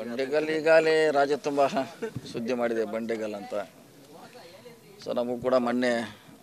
ಬಂಡೆಗಲ್ ಈಗಾಗಲೇ ರಾಜ್ಯ ತುಂಬ ಸುದ್ದಿ ಮಾಡಿದೆ ಬಂಡೆಗಲ್ ಅಂತ ಸೊ ನಮಗೂ ಕೂಡ ಮೊನ್ನೆ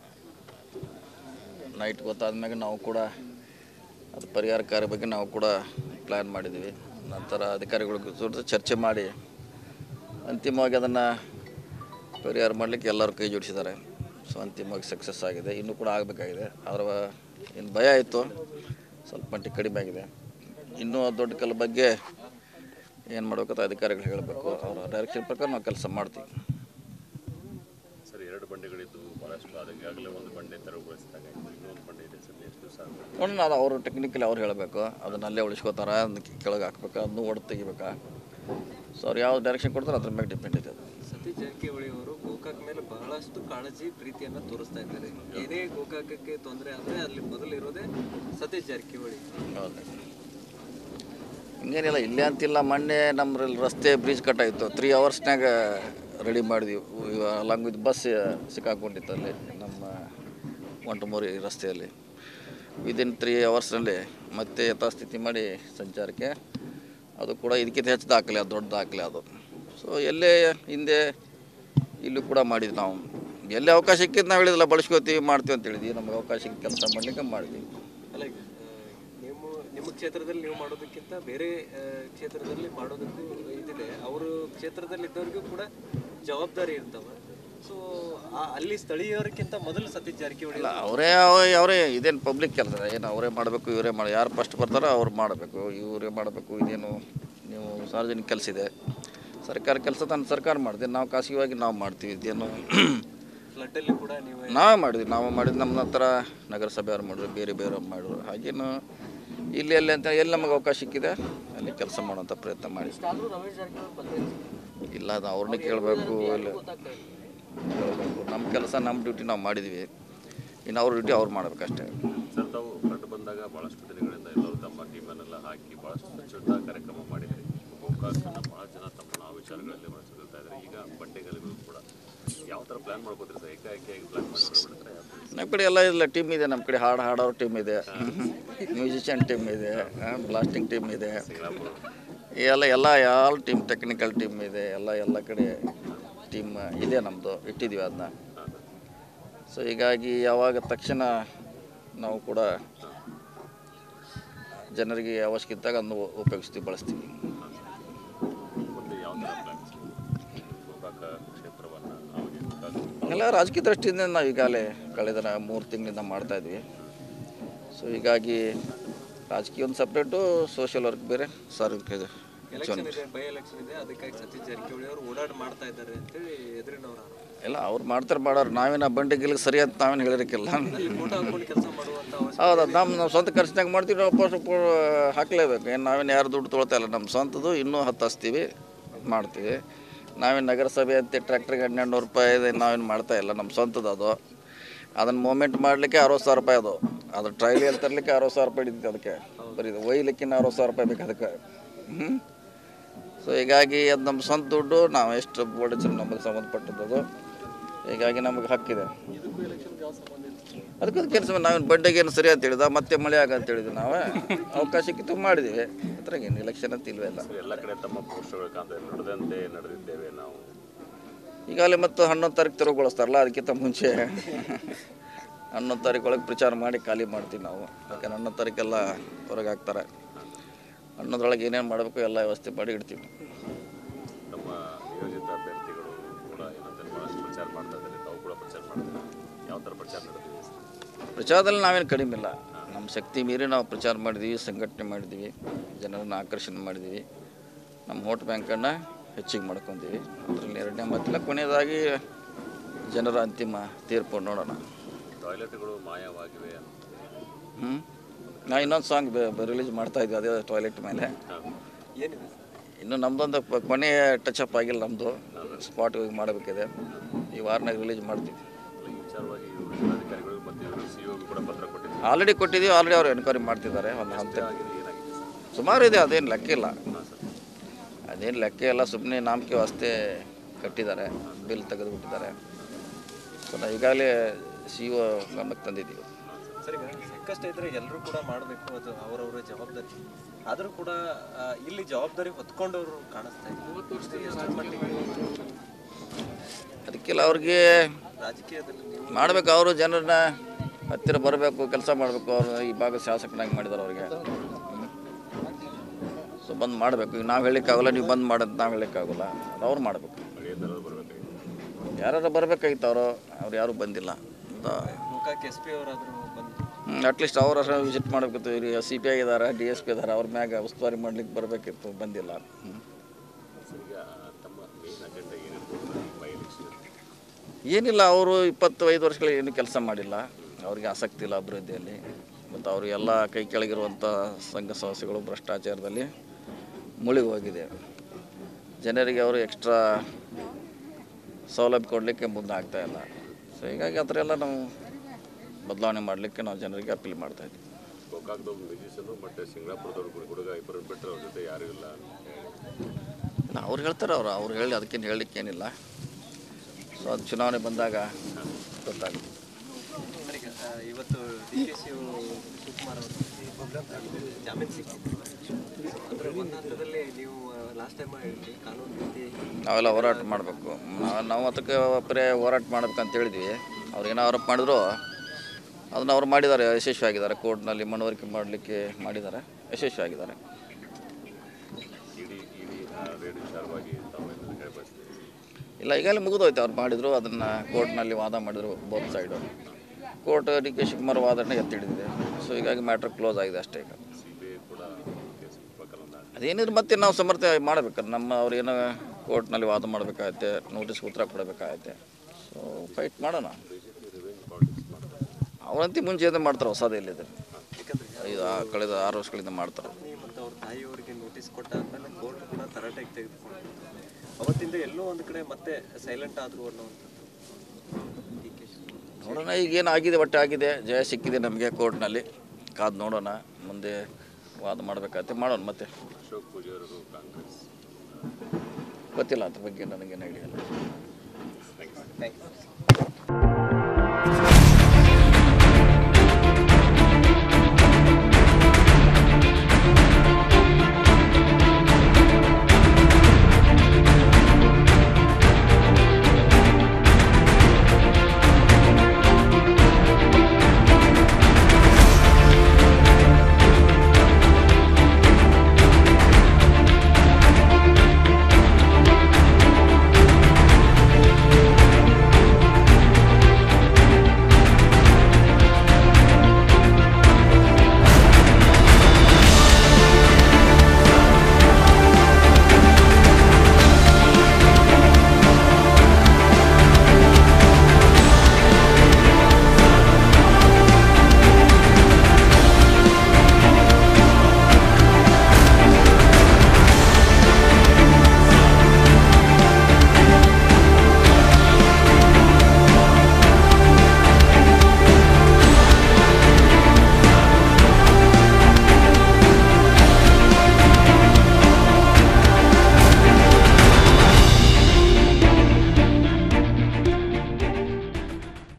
ನೈಟ್ ಗೊತ್ತಾದ್ಮೇಲೆ ನಾವು ಕೂಡ ಅದು ಪರಿಹಾರ ಕಾರ್ಯ ಬಗ್ಗೆ ನಾವು ಕೂಡ ಪ್ಲ್ಯಾನ್ ಮಾಡಿದ್ದೀವಿ ನಂತರ ಅಧಿಕಾರಿಗಳ ಜೊತೆ ಚರ್ಚೆ ಮಾಡಿ ಅಂತಿಮವಾಗಿ ಅದನ್ನು ಪರಿಹಾರ ಮಾಡಲಿಕ್ಕೆ ಎಲ್ಲರೂ ಕೈ ಜೋಡಿಸಿದ್ದಾರೆ ಸೊ ಅಂತಿಮವಾಗಿ ಸಕ್ಸಸ್ ಆಗಿದೆ ಇನ್ನೂ ಕೂಡ ಆಗಬೇಕಾಗಿದೆ ಅದರ ಏನು ಭಯ ಇತ್ತು ಸ್ವಲ್ಪ ಮಟ್ಟಿಗೆ ಕಡಿಮೆ ಆಗಿದೆ ಇನ್ನೂ ಆ ದೊಡ್ಡ ಕಲ್ಲು ಬಗ್ಗೆ ಏನು ಮಾಡಬೇಕಂತ ಅಧಿಕಾರಿಗಳು ಹೇಳಬೇಕು ಅವರ ಡೈರೆಕ್ಷನ್ ಪ್ರಕಾರ ನಾವು ಕೆಲಸ ಮಾಡ್ತೀವಿ ಸರ್ ಎರಡು ಬಂಡೆಗಳಿದ್ದು ಭಾಳಷ್ಟು ಅದಕ್ಕೆ ಆಗಲೇ ಒಂದು ಬಂಡೆ ತೆರವುಗೊಳಿಸಿದಾಗ ಇನ್ನೊಂದು ಬಂಡೆ ಇದೆ ಸರ್ ಎಷ್ಟು ದಿವಸ ಆಗ್ಬೋದು ಒಂದು ಅದು ಅವರು ಟೆಕ್ನಿಕಲಿ ಅವ್ರು ಹೇಳಬೇಕು ಅದನ್ನ ಅಲ್ಲೇ ಉಳಿಸ್ಕೋತಾರ ಅದನ್ನ ಕೆಳಗೆ ಹಾಕ್ಬೇಕಾ ಅದನ್ನು ಒಡೆದು ತೆಗಿಬೇಕಾ ಸೊ ಅವ್ರು ಯಾವ ಡೈರೆಕ್ಷನ್ ಕೊಡ್ತಾರೆ ಅದ್ರ ಮೇಲೆ ಡಿಪೆಂಡ್ ಇದೆ ಅದು ಸತೀಶ್ ಜಾರಕಿಹೊಳಿ ಅವರು ಗೋಕಾಕ್ ಮೇಲೆ ಬಹಳಷ್ಟು ಕಾಳಜಿ ಪ್ರೀತಿಯನ್ನ ತೋರಿಸ್ತಾ ಇದ್ದಾರೆ ಏನೇ ಗೋಕಾಕಕ್ಕೆ ತೊಂದರೆ ಆದ್ರೆ ಅಲ್ಲಿ ಮೊದಲಿರೋದೇ ಸತೀಶ್ ಜಾರಕಿಹೊಳಿ ಹೌದು ಹಿಂಗೇನಿಲ್ಲ ಇಲ್ಲೇ ಅಂತಿಲ್ಲ ಮೊನ್ನೆ ನಮ್ಮ ರಸ್ತೆ ಬ್ರಿಡ್ಜ್ ಕಟ್ಟಾಯಿತು ತ್ರೀ ಅವರ್ಸ್ನಾಗ ರೆಡಿ ಮಾಡಿದ್ವಿ ಅಲಾಂಗ್ ವಿತ್ ಬಸ್ ಸಿಕ್ಕಾಕೊಂಡಿತ್ತು ಅಲ್ಲಿ ನಮ್ಮ ಒಂಟಮೂರಿ ರಸ್ತೆಯಲ್ಲಿ ವಿದಿನ್ ತ್ರೀ ಅವರ್ಸ್ನಲ್ಲಿ ಮತ್ತೆ ಯಥಾಸ್ಥಿತಿ ಮಾಡಿ ಸಂಚಾರಕ್ಕೆ ಅದು ಕೂಡ ಇದಕ್ಕಿಂತ ಹೆಚ್ಚು ದಾಖಲೆ ಅದು ದೊಡ್ಡ ದಾಖಲೆ ಅದು ಸೊ ಎಲ್ಲೇ ಹಿಂದೆ ಇಲ್ಲೂ ಕೂಡ ಮಾಡಿದ್ವಿ ನಾವು ಎಲ್ಲೇ ಅವಕಾಶ ಸಿಕ್ಕಿದ್ದು ನಾವು ಹೇಳಿದಿಲ್ಲ ಬಳಸ್ಕೋತೀವಿ ಮಾಡ್ತೀವಿ ಅಂತ ಹೇಳಿದ್ವಿ ನಮಗೆ ಅವಕಾಶ ಕೆಲಸ ಮಾಡಲಿಕ್ಕೆ ಮಾಡಿದ್ವಿ ಅಲ್ಲ ಈಗ, ಆ, ನಿಮ್ಮ ನಿಮ್ಮ ಕ್ಷೇತ್ರದಲ್ಲಿ ನೀವು ಮಾಡೋದಕ್ಕಿಂತ ಬೇರೆ ಆ, ಕ್ಷೇತ್ರದಲ್ಲಿ ಮಾಡೋದಕ್ಕೂ ಇದಿದೆ ಅವರು ಕ್ಷೇತ್ರದಲ್ಲಿದ್ದವ್ರಿಗೂ ಕೂಡ ಜವಾಬ್ದಾರಿ ಇರ್ತಾವ ಸೊ ಅಲ್ಲಿ ಸ್ಥಳೀಯರಿಗಿಂತ ಮೊದಲು ಸತೀಶ್ ಜಾರಕಿಹೊಳಿ ಇಲ್ಲ ಅವರೇ ಅವರೇ ಇದೇನು ಪಬ್ಲಿಕ್ ಕೆಲಸ ಏನು ಅವರೇ ಮಾಡಬೇಕು ಇವರೇ ಮಾಡಿ ಯಾರು ಫಸ್ಟ್ ಬರ್ತಾರೋ ಅವ್ರು ಮಾಡಬೇಕು ಇವರೇ ಮಾಡಬೇಕು ಇದೇನು ನೀವು ಸಾರ್ವಜನಿಕ ಕೆಲಸ ಇದೆ ಸರ್ಕಾರ ಕೆಲಸ ತನ್ನ ಸರ್ಕಾರ ಮಾಡಿದೆ ನಾವು ಖಾಸಗಿಯಾಗಿ ನಾವು ಮಾಡ್ತೀವಿ ಇದೇನು ಫ್ಲಡ್ಡಲ್ಲಿ ಕೂಡ ನೀವು ನಾವೇ ಮಾಡಿದ್ವಿ ನಾವು ಮಾಡಿದ್ದು ನಮ್ಮ ಹತ್ರ ನಗರಸಭೆಯವ್ರು ಮಾಡಿದ್ರು ಬೇರೆ ಬೇರೆ ಮಾಡಿದ್ರು ಹಾಗೇನು ಇಲ್ಲಿ ಎಲ್ಲಿ ಅಂತ ಎಲ್ಲಿ ನಮಗೆ ಅವಕಾಶ ಸಿಕ್ಕಿದೆ ಅಲ್ಲಿ ಕೆಲಸ ಮಾಡುವಂಥ ಪ್ರಯತ್ನ ಮಾಡಿ ಇಲ್ಲ ಅದು ಅವ್ರನ್ನೇ ಕೇಳಬೇಕು ಇಲ್ಲ ಕೇಳಬೇಕು ನಮ್ಮ ಕೆಲಸ ನಮ್ಮ ಡ್ಯೂಟಿ ನಾವು ಮಾಡಿದ್ವಿ ಇನ್ನು ಅವ್ರ ಡ್ಯೂಟಿ ಅವ್ರು ಮಾಡ್ಬೇಕಷ್ಟೇ ಸರ್ ತಾವು ಫ್ಲಡ್ ಬಂದಾಗ ಭಾಳಷ್ಟು ದಿನಗಳಿಂದ ಎಲ್ಲರೂ ತಮ್ಮ ಟೀಮನ್ನೆಲ್ಲ ಹಾಕಿ ಭಾಳಷ್ಟು ಸ್ವಚ್ಛತಾ ಕಾರ್ಯಕ್ರಮ ಮಾಡಿದ್ರಿ ಗೋಕಾಕನ್ನ ಭಾಳ ಜನ ತಮ್ಮ ಆ ವಿಚಾರಗಳಲ್ಲಿ ಬಳಸ್ಕೊಳ್ತಾ ಇದ್ದಾರೆ ಈಗ ಬಂಡೆಗಳಿಗೂ ಕೂಡ ಯಾವ ಥರ ಪ್ಲ್ಯಾನ್ ಮಾಡ್ಕೋತೀರಿ ಸರ್ ಏಕಾಏಕಿಯಾಗಿ ಪ್ಲ್ಯಾನ್ ಮಾಡಿಬಿಡ್ತಾರೆ ನಮ್ಮ ಕಡೆ ಎಲ್ಲ ಇಲ್ಲ ಟೀಮ್ ಇದೆ ನಮ್ಮ ಕಡೆ ಹಾಡು ಹಾಡೋರು ಟೀಮ್ ಇದೆ ಮ್ಯೂಸಿಷಿಯನ್ ಟೀಮ್ ಇದೆ ಬ್ಲಾಸ್ಟಿಂಗ್ ಟೀಮ್ ಇದೆ ಎಲ್ಲ ಎಲ್ಲ ಎಲ್ಲ ಟೀಮ್ ಟೆಕ್ನಿಕಲ್ ಟೀಮ್ ಇದೆ ಎಲ್ಲ ಎಲ್ಲ ಕಡೆ ಟೀಮ್ ಇದೆ ನಮ್ಮದು ಇಟ್ಟಿದ್ದೀವಿ ಅದನ್ನ ಸೊ ಹೀಗಾಗಿ ಯಾವಾಗ ತಕ್ಷಣ ನಾವು ಕೂಡ ಜನರಿಗೆ ಅವಶ್ಯಕತೆ ಇದ್ದಾಗ ಅದನ್ನು ಉಪಯೋಗಿಸ್ತೀವಿ ಬಳಸ್ತೀವಿ ಮತ್ತು ಯಾವ ಥರ ಪ್ಲ್ಯಾನ್ ಗೋಕಾಕ ಕ್ಷೇತ್ರವನ್ನು ಅವಾಗ ಗೋಕಾಕ ಎಲ್ಲ ರಾಜಕೀಯ ದೃಷ್ಟಿಯಿಂದ ನಾವು ಈಗಾಗಲೇ ಕಳೆದ ನಾ- ಮೂರು ತಿಂಗಳಿಂದ ಮಾಡ್ತಾ ಇದ್ವಿ ಸೊ ಹೀಗಾಗಿ ರಾಜಕೀಯ ಒಂದು ಸಪ್ರೇಟು ಸೋಷಿಯಲ್ ವರ್ಕ್ ಬೇರೆ ಸಾರ್ವಜನಿಕ ಎಲೆಕ್ಷನ್ ಇದೆ ಬೈ ಎಲೆಕ್ಷನ್ ಇದೆ ಅದಕ್ಕಾಗಿ ಸತೀಶ್ ಜಾರಕಿಹೊಳಿ ಅವರು ಓಡಾಟ ಮಾಡ್ತಾ ಇದ್ದಾರೆ ಅಂತೇಳಿ ಎದುರಿನವರ ಎಲ್ಲ ಅವ್ರು ಮಾಡ್ತಾರೆ ಮಾಡೋರು ನಾವೇನು ಆ ಬಂಡೆ ಗಿಲಿಗೆ ಸರಿ ಅಂತ ನಾವೇನು ಹೇಳಿರಕ್ಕಿಲ್ಲ ಅಲ್ಲಿ ಫೋಟೋ ಹಾಕೊಂಡು ಕೆಲಸ ಮಾಡುವಂತ ಅವಶ್ಯಕತೆ ಹೌದು ಅದು ನಮ್ಮ ನಾವು ಸ್ವಂತ ಖರ್ಚಿನಾಗ ಮಾಡ್ತೀವಿ ನಾವು ವಾಪಸ್ ಹಾಕಲೇಬೇಕು ಏನು ನಾವೇನು ಯಾರು ದುಡ್ಡು ತೊಗೊಳ್ತಾ ಇಲ್ಲ ನಮ್ಮ ಸ್ವಂತದ್ದು ಇನ್ನೂ ಹತ್ತು ಹಚ್ತೀವಿ ಮಾಡ್ತೀವಿ ನಾವೇನು ನಗರಸಭೆ ಅಂತ ಟ್ರ್ಯಾಕ್ಟ್ರಿಗೆ ಹನ್ನೆರಡು ರೂಪಾಯಿ ಇದೆ ನಾವೇನು ಮಾಡ್ತಾ ಇಲ್ಲ ನಮ್ಮ ಸ್ವಂತದ್ದು ಅದು ಅದನ್ನು ಮೂಮೆಂಟ್ ಮಾಡಲಿಕ್ಕೆ ಅರವತ್ತು ಸಾವಿರ ರೂಪಾಯಿ ಅದು ಅದು ಟ್ರೈಲಿಯಲ್ಲಿ ತರಲಿಕ್ಕೆ ಅರವತ್ತು ಸಾವಿರ ರೂಪಾಯಿ ಹಿಡಿತೈತೆ ಅದಕ್ಕೆ ಬರೀ ಇದು ಒಯ್ಲಿಕ್ಕಿನ್ನ ಅರವತ್ತು ಸಾವಿರ ರೂಪಾಯಿ ಬೇಕು ಅದಕ್ಕೆ ಹ್ಞೂ ಸೊ ಹೀಗಾಗಿ ಅದು ನಮ್ಮ ಸ್ವಂತ ದುಡ್ಡು ನಾವು ಎಷ್ಟು ಓಡಿಸಿದ್ರು ನಮಗೆ ಸಂಬಂಧಪಟ್ಟದ್ದು ಅದು ಹೀಗಾಗಿ ನಮಗೆ ಹಕ್ಕಿದೆ ಅದಕ್ಕೆ ಕೆಲಸ ನಾವೇನು ಬಡ್ಡೆಗೆ ಏನು ಸರಿ ಅಂತ ಹೇಳಿದ ಮತ್ತೆ ಮಳೆ ಆಗ ಅಂತ ಹೇಳಿದ್ವಿ ನಾವೇ ಅವಕಾಶಕ್ಕಿತ್ತು ಮಾಡಿದ್ದೀವಿ ಅದ್ರಾಗೇನು ಎಲೆಕ್ಷನ್ ಅಂತ ಇಲ್ವೇ ಇಲ್ಲ ಎಲ್ಲ ಕಡೆ ತಮ್ಮ ಪೋಸ್ಟರ್ಗಳು ಕಾಣ್ತಾ ನಡೆದಂತೆ ನಡೆದಿದ್ದೇವೆ ನಾವು ಈಗಾಗಲೇ ಮತ್ತು ಹನ್ನೊಂದು ತಾರೀಕು ತೆರವುಗೊಳಿಸ್ತಾರಲ್ಲ ಅದಕ್ಕಿಂತ ಮುಂಚೆ ಹನ್ನೊಂದು ತಾರೀಕು ಒಳಗೆ ಪ್ರಚಾರ ಮಾಡಿ ಖಾಲಿ ಮಾಡ್ತೀವಿ ನಾವು ಯಾಕಂದ್ರೆ ಹನ್ನೊಂದು ತಾರೀಕೆಲ್ಲ ಹೊರಗೆ ಹಾಕ್ತಾರೆ ಹನ್ನೊಂದರೊಳಗೆ ಏನೇನು ಮಾಡಬೇಕು ಎಲ್ಲ ವ್ಯವಸ್ಥೆ ಮಾಡಿ ಇಡ್ತೀವಿ ನಮ್ಮ ನಿಯೋಜಿತ ಅಭ್ಯರ್ಥಿಗಳು ಕೂಡ ಏನಂತ ಭಾಳಷ್ಟು ಪ್ರಚಾರ ಮಾಡ್ತಾ ಇದ್ದಾರೆ ತಾವು ಕೂಡ ಪ್ರಚಾರ ಮಾಡ್ತಾರೆ ಯಾವ ಥರ ಪ್ರಚಾರ ನಡೆದಿದೆ ಸರ್ ಪ್ರಚಾರದಲ್ಲಿ ನಾವೇನು ಕಡಿಮೆ ಇಲ್ಲ ನಮ್ಮ ಶಕ್ತಿ ಮೀರಿ ನಾವು ಪ್ರಚಾರ ಮಾಡಿದ್ದೀವಿ ಸಂಘಟನೆ ಮಾಡಿದ್ದೀವಿ ಜನರನ್ನು ಆಕರ್ಷಣೆ ಮಾಡಿದ್ದೀವಿ ನಮ್ಮ ವೋಟ್ ಬ್ಯಾಂಕನ್ನು ಹೆಚ್ಚಿಗೆ ಮಾಡ್ಕೊತೀವಿ ಅದರಲ್ಲಿ ಎರಡನೇ ಮಾತಿಲ್ಲ ಕೊನೆಯದಾಗಿ ಜನರ ಅಂತಿಮ ತೀರ್ಪು ನೋಡೋಣ ಟಾಯ್ಲೆಟ್ಗಳು ಮಾಯವಾಗಿವೆ ಅಂತ ಹ್ಞೂ ನಾ ಇನ್ನೊಂದು ಸಾಂಗ್ ರಿಲೀಸ್ ಮಾಡ್ತಾ ಇದ್ವಿ ಅದೇ ಟಾಯ್ಲೆಟ್ ಮೇಲೆ ಏನಿದೆ ಇನ್ನು ನಮ್ಮದೊಂದು ಪ- ಕೊನೆಯ ಟಚಪ್ ಆಗಿಲ್ಲ ನಮ್ಮದು ಸ್ಪಾಟ್ ಹೋಗಿ ಮಾಡಬೇಕಿದೆ ಈ ವಾರನಾಗ ರಿಲೀಸ್ ಮಾಡ್ತೀವಿ ಈ ವಿಚಾರವಾಗಿ ಇವರು ಜಿಲ್ಲಾಧಿಕಾರಿಗಳು ಮತ್ತು ಇವರು ಸಿ ಕೂಡ ಪತ್ರ ಕೊಟ್ಟಿದ್ದಾರೆ ಆಲ್ರೆಡಿ ಕೊಟ್ಟಿದ್ದೀವಿ ಆಲ್ರೆಡಿ ಅವರು ಎನ್ಕ್ವೈರಿ ಮಾಡ್ತಿದ್ದಾರೆ ಒಂದು ಹಂತ ಆಗಿದೆ ಏನಾಗಿದೆ ಸರ್ ಸುಮಾರು ಇದೆ ಅದೇನು ಲೆಕ್ಕ ಇಲ್ಲ ಹಾಂ ಸರ್ ಅದೇನು ಲೆಕ್ಕ ಇಲ್ಲ ಸುಮ್ಮನೆ ನಾಮಕೆ ಅಷ್ಟೇ ಕಟ್ಟಿದ್ದಾರೆ ಬಿಲ್ ತೆಗೆದುಬಿಟ್ಟಿದ್ದಾರೆ ಸೊ ನಾವು ಈಗಾಗಲೇ ಸಿ ಒ ಗಮನಕ್ಕೆ ತಂದಿದ್ದೀವಿ ಸರಿ ಸಂಕಷ್ಟ ಇದ್ರೆ ಎಲ್ಲರೂ ಕೂಡ ಮಾಡಬೇಕು ಅದು ಅವರವರ ಜವಾಬ್ದಾರಿ ಆದರೂ ಕೂಡ ಆ, ಇಲ್ಲಿ ಜವಾಬ್ದಾರಿ ಹೊತ್ಕೊಂಡವರು ಕಾಣಿಸ್ತಾ ಇದ್ದಾರೆ ಎಷ್ಟರ ಮಟ್ಟಿಗೆ ಅದಕ್ಕೆಲ್ಲ ಅವ್ರಿಗೆ ರಾಜಕೀಯದಲ್ಲಿ ನೀವು ಮಾಡ್ಬೇಕು ಅವರು ಜನರನ್ನ ಹತ್ತಿರ ಬರಬೇಕು ಕೆಲಸ ಮಾಡಬೇಕು ಅವರು ಈ ಭಾಗದ ಶಾಸಕನಾಗಿ ಮಾಡಿದಾರೆ ಅವ್ರಿಗೆ ಸೊ ಬಂದ್ ಮಾಡಬೇಕು ಈಗ ನಾವು ಹೇಳಿಕ್ಕಾಗಲ್ಲ ನೀವು ಬಂದ್ ಮಾಡೋದು ನಾವು ಹೇಳಿಕ್ಕಾಗಲ್ಲ ಅದು ಅವ್ರು ಮಾಡಬೇಕು ಏನಾದ್ರು ಬರಬೇಕಾಗಿತ್ತು ಯಾರು ಬರಬೇಕಾಗಿತ್ತು ಅವರು ಅವ್ರು ಯಾರೂ ಬಂದಿಲ್ಲ ಮುಖಕ್ಕೆ ಎಸ್ ಪಿ ಅವರಾದರೂ ಬಂದು ಅಟ್ಲೀಸ್ಟ್ ಅವ್ರ ವಿಸಿಟ್ ಮಾಡಬೇಕಿತ್ತು ಈಗ ಸಿ ಪಿ ಐ ಇದ್ದಾರೆ ಡಿ ಎಸ್ ಪಿ ಇದ್ದಾರೆ ಅವ್ರ ಮ್ಯಾಗ ಉಸ್ತುವಾರಿ ಮಾಡ್ಲಿಕ್ಕೆ ಬರಬೇಕಿತ್ತು ಬಂದಿಲ್ಲ ಹ್ಮ್. ಸರ್ ಈಗ ತಮ್ಮ ಮೇನ್ ಅಜೆಂಡಾ ಏನಿರ್ಬೋದು ಈ ಬೈ ಎಲೆಕ್ಷನ್ ಏನಿಲ್ಲ ಅವರು ಇಪ್ಪತ್ತೈದು ವರ್ಷಗಳು ಏನು ಕೆಲಸ ಮಾಡಿಲ್ಲ ಅವ್ರಿಗೆ ಆಸಕ್ತಿ ಇಲ್ಲ ಅಭಿವೃದ್ಧಿಯಲ್ಲಿ ಮತ್ತು ಅವರು ಎಲ್ಲ ಕೈ ಕೆಳಗಿರುವಂಥ ಸಂಘ ಸಂಸ್ಥೆಗಳು ಭ್ರಷ್ಟಾಚಾರದಲ್ಲಿ ಮುಳುಗಿ ಹೋಗಿದೆ ಜನರಿಗೆ ಅವರು ಎಕ್ಸ್ಟ್ರಾ ಸೌಲಭ್ಯ ಕೊಡಲಿಕ್ಕೆ ಮುಂದೆ ಆಗ್ತಾ ಇಲ್ಲ ಸೊ ಹೀಗಾಗಿ ಆ ಥರ ಎಲ್ಲ ನಾವು ಬದಲಾವಣೆ ಮಾಡಲಿಕ್ಕೆ ನಾವು ಜನರಿಗೆ ಅಪೀಲ್ ಮಾಡ್ತಾ ಇದ್ದೀವಿ ಗೋಕಾಕ್ದವ್ರು ಮ್ಯೂಸಿಷಿಯನು ಮತ್ತು ಸಿಂಗಾಪುರದವ್ರು ಹುಡುಗ ಇಬ್ಬರು ಬಿಟ್ಟರೆ ಅವ್ರ ಜೊತೆ ಯಾರೂ ಇಲ್ಲ ಅಂತ ಹೇಳಿ ಇಲ್ಲ, ಅವ್ರು ಹೇಳ್ತಾರೆ ಅವರು ಅವ್ರು ಹೇಳಿ ಅದಕ್ಕೇನು ಹೇಳಲಿಕ್ಕೇನಿಲ್ಲ ಸೊ ಅದು ಚುನಾವಣೆ ಬಂದಾಗ ಗೊತ್ತಾಗುತ್ತೆ ಸರ್, ಈಗ ಆ, ಇವತ್ತು ಡಿ ಕೆ ಶಿ ಶಿವಕುಮಾರ್ ಅವರು ಜಾಮೀನು ಸಿಕ್ಕಿತ್ತು ಅಂದರೆ ಒಂದು ಹಂತದಲ್ಲಿ ನೀವು ಲಾಸ್ಟ್ ಟೈಮ್ ಹೇಳಿದ್ರಿ ಕಾನೂನು ರೀತಿ ನಾವೆಲ್ಲ ಹೋರಾಟ ಮಾಡಬೇಕು ನಾವು ಅದಕ್ಕೆ ಬರೀ ಹೋರಾಟ ಮಾಡ್ಬೇಕಂತ ಹೇಳಿದ್ವಿ ಅವ್ರು ಏನೋ ಆರೋಪ ಮಾಡಿದ್ರು ಅದನ್ನು ಅವ್ರು ಮಾಡಿದ್ದಾರೆ ಯಶಸ್ವಿ ಆಗಿದ್ದಾರೆ ಕೋರ್ಟ್ನಲ್ಲಿ ಮನವರಿಕೆ ಮಾಡಲಿಕ್ಕೆ ಮಾಡಿದ್ದಾರೆ ಯಶಸ್ವಿ ಆಗಿದ್ದಾರೆ ಇಡೀ ಇಡೀ ರೇಡ್ ವಿಚಾರವಾಗಿ ತಾವೇನು ಹೇಳಿ ಬಯಸ್ತೀವಿ ಇಲ್ಲ ಈಗಲೇ ಮುಗಿದೋಯ್ತು ಅವ್ರು ಮಾಡಿದರು ಅದನ್ನು ಕೋರ್ಟ್ನಲ್ಲಿ ವಾದ ಮಾಡಿದರು both side court D K Shivakumar ವಾದನೆ ಎತ್ತಿಡಿದಿದೆ ಸೊ ಹೀಗಾಗಿ ಮ್ಯಾಟ್ರ್ ಕ್ಲೋಸ್ ಆಗಿದೆ ಅಷ್ಟೇ ಈಗ ಸಿ ಬಿ ಐ ಕೂಡ ಕೇಸ್ ಬೇಕಲ್ಲ ಅದೇನಿದ್ರು ಮತ್ತೆ ನಾವು ಸಮರ್ಥನೆ ಮಾಡಬೇಕಲ್ಲ ನಮ್ಮ ಅವ್ರೇನು ಕೋರ್ಟ್ನಲ್ಲಿ ವಾದ ಮಾಡಬೇಕಾಗತ್ತೆ ನೋಟಿಸ್ ಉತ್ತರ ಕೊಡಬೇಕಾಗತ್ತೆ ಸೊ ಫೈಟ್ ಮಾಡೋಣ B J P revenge politics ಮಾಡ್ತಾರೆ ಅವರಂತಿ ಮುಂಚೆಯಿಂದ ಮಾಡ್ತಾರೆ ಹೊಸದಿಲ್ಲಿದೆ ಯಾಕಂದ್ರೆ ಐದು ಆ- ಕಳೆದ ಆರು ವರ್ಷಗಳಿಂದ ಮಾಡ್ತಾರೆ ನೀವು ಮತ್ತು ಅವ್ರ ತಾಯಿಯವರಿಗೆ ನೋಟಿಸ್ ಕೊಟ್ಟಾದ್ಮೇಲೆ ಕೋರ್ಟ್ ಕೂಡ ತರಾಟೆಗೆ ತೆಗೆದುಕೊಂಡು ಅವತ್ತಿಂದ ಎಲ್ಲೋ ಒಂದು ಕಡೆ ಮತ್ತೆ ಸೈಲೆಂಟ್ ಆದ್ರು ಅನ್ನುವಂಥದ್ದು ಡಿ ಕೆ ಶಿವಕುಮಾರ್ ನೋಡೋಣ ಈಗೇನು ಆಗಿದೆ ಒಟ್ಟೆ ಆಗಿದೆ ಜಯ ಸಿಕ್ಕಿದೆ ನಮಗೆ ಕೋರ್ಟ್ನಲ್ಲಿ ಕಾದು ನೋಡೋಣ ಮುಂದೆ ವಾದ ಮಾಡಬೇಕಾಗತ್ತೆ ಮಾಡೋಣ ಮತ್ತೆ ಅಶೋಕ್ ಪೂಜಾರರು ಕಾಂಗ್ರೆಸ್ ಗೊತ್ತಿಲ್ಲ ಅದ್ರ ಬಗ್ಗೆ ನನಗೇನು ಐಡಿಯಾ ಇಲ್ಲ ಥ್ಯಾಂಕ್ಸ್ ಥ್ಯಾಂಕ್ ಯು